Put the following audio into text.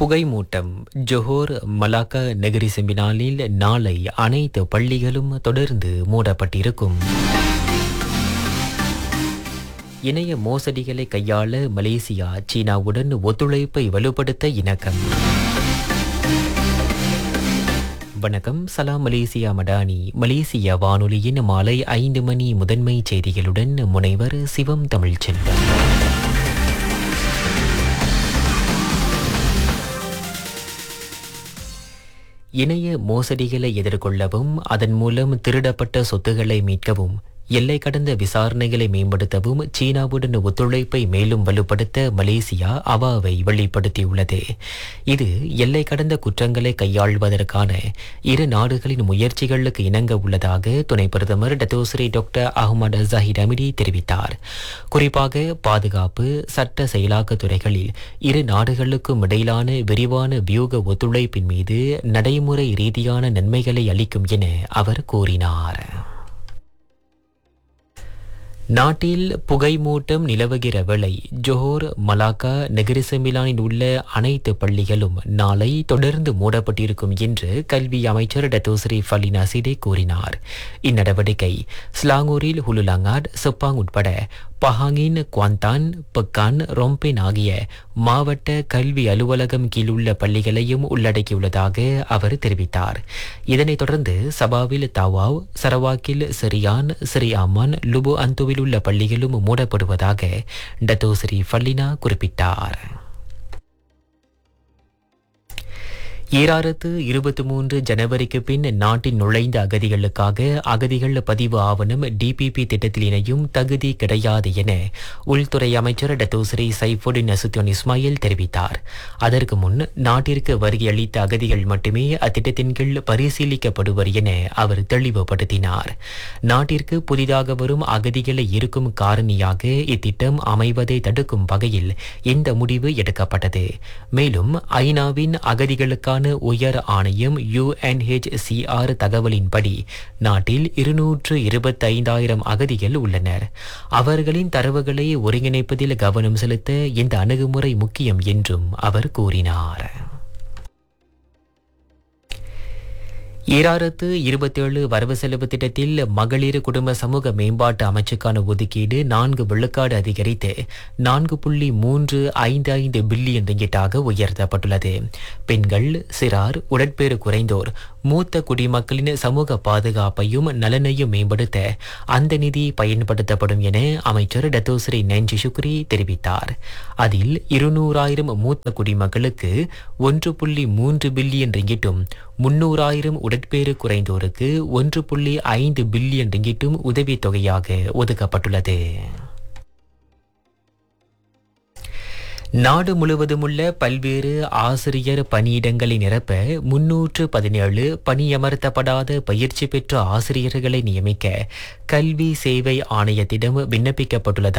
புகைமூட்டம் Johor Malacca Negeri செம்பினாலில் நாளை அனைத்து பள்ளிகளும் தொடர்ந்து மூடப்பட்டிருக்கும் இணைய மோசடிகளை கையாள மலேசியா சீனாவுடன் ஒத்துழைப்பை வலுப்படுத்த இணக்கம் வணக்கம் சலாம் மலேசியா மடானி மலேசியா வானொலியின் மாலை ஐந்து மணி முதன்மை செய்திகளுடன் முனைவர் சிவம் தமிழ்ச்செல்வன் இணைய மோசடிகளை எதிர்கொள்ளவும் அதன் மூலம் திருடப்பட்ட சொத்துக்களை மீட்கவும் எல்லை கடந்த விசாரணைகளை மேம்படுத்தவும் சீனாவுடன் ஒத்துழைப்பை மேலும் வலுப்படுத்த மலேசியா அவாவை வெளிப்படுத்தியுள்ளது இது எல்லை கடந்த குற்றங்களை கையாள்வதற்கான இரு நாடுகளின் முயற்சிகளுக்கு இணங்க உள்ளதாக துணை பிரதமர் Datuk Seri doctor Ahmad Zahid Hamidi தெரிவித்தார் குறிப்பாக பாதுகாப்பு சட்ட செயலாக்க துறைகளில் இரு நாடுகளுக்கும் இடையிலான விரிவான வியூக ஒத்துழைப்பின் மீது நடைமுறை ரீதியான நன்மைகளை அளிக்கும் என அவர் கூறினார் நாட்டில் புகைமூட்டம் நிலவுகிற வேளை ஜோஹர் மலாக்கா நெகிரிசமிலானில் உள்ள அனைத்து பள்ளிகளும் நாளை தொடர்ந்து மூடப்பட்டிருக்கும் என்று கல்வி அமைச்சர் டத்தோஸ்ரீ ஃபலினா சிடே கூறினார் இந்நடவடிக்கை ஸ்லாங்கூரில் ஹுலுலாங்காட் செப்பாங் உட்பட பஹாங்கின் குவாந்தான் பெக்கான் ரொம்பென் ஆகிய மாவட்ட கல்வி அலுவலகம் கீழுள்ள பள்ளிகளையும் உள்ளடக்கியுள்ளதாக அவர் தெரிவித்தார் இதனைத் தொடர்ந்து சபாவில் தாவாவ் சரவாக்கில் சிரியான் சிரி அமான் லுபு அந்துவில் உள்ள பள்ளிகளும் மூடப்படுவதாக டத்தோஸ்ரீ ஃபல்லினா குறிப்பிட்டார் ஈராயிரத்து இருபத்தி மூன்று ஜனவரிக்கு பின் நாட்டின் நுழைந்த அகதிகளுக்காக அகதிகள் பதிவு ஆவணம் டிபிபி திட்டத்தில் இணையும் தகுதி கிடையாது என உள்துறை அமைச்சர் டத்தோஸ்ரீ சைஃபுடின் நசுத்தியோன் இஸ்மாயில் தெரிவித்தார் அதற்கு முன் நாட்டிற்கு வருகையளித்த அகதிகள் மட்டுமே அத்திட்டத்தின் கீழ் பரிசீலிக்கப்படுவர் என அவர் தெளிவுபடுத்தினார் நாட்டிற்கு புதிதாக வரும் அகதிகளை இருக்கும் காரணியாக இத்திட்டம் அமைவதை தடுக்கும் வகையில் இந்த முடிவு எடுக்கப்பட்டது மேலும் ஐநாவின் அகதிகளுக்கான தொடர்பான உயர் ஆணையம் யுஎன்ஹெச்சிஆர் தகவலின்படி நாட்டில் இருநூற்று இருபத்தைந்தாயிரம் அகதிகள் உள்ளனர் அவர்களின் தரவுகளை ஒருங்கிணைப்பதில் கவனம் செலுத்த இந்த அணுகுமுறை முக்கியம் என்றும் அவர் கூறினார் ஈராயிரத்து இருபத்தேழு வரவு செலவு திட்டத்தில் மகளிர் குடும்ப சமூக மேம்பாட்டு அமைச்சுக்கான ஒதுக்கீடு நான்கு விழுக்காடு அதிகரித்து நான்கு புள்ளி மூன்று ஐந்து ஐந்து பில்லியன் ரிங்கிட்டாக உயர்த்தப்பட்டுள்ளது பெண்கள் சிறார் உடற்பேறு குறைந்தோர் மூத்த குடிமக்களின் சமூக பாதுகாப்பையும் நலனையும் மேம்படுத்த அந்த நிதி பயன்படுத்தப்படும் என அமைச்சர் டத்தோஸ்ரீ நெஞ்சி சுக்ரி தெரிவித்தார் அதில் இருநூறாயிரம் மூத்த குடிமக்களுக்கு ஒன்று புள்ளி மூன்று பில்லியன் ரிங்கிட்டும் முன்னூறாயிரம் உடற்பேறு குறைந்தோருக்கு ஒன்று புள்ளி ஐந்து பில்லியன் ரிங்கிட்டும் உதவித்தொகையாக ஒதுக்கப்பட்டுள்ளது நாடு முழுவதுமுள்ள பல்வேறு ஆசிரியர் பணியிடங்களை நிரப்ப முன்னூற்று பதினேழு பணியமர்த்தப்படாத பயிற்சி பெற்ற ஆசிரியர்களை நியமிக்க கல்வி சேவை ஆணையத்திடம் விண்ணப்பிக்கப்பட்டுள்ளதாக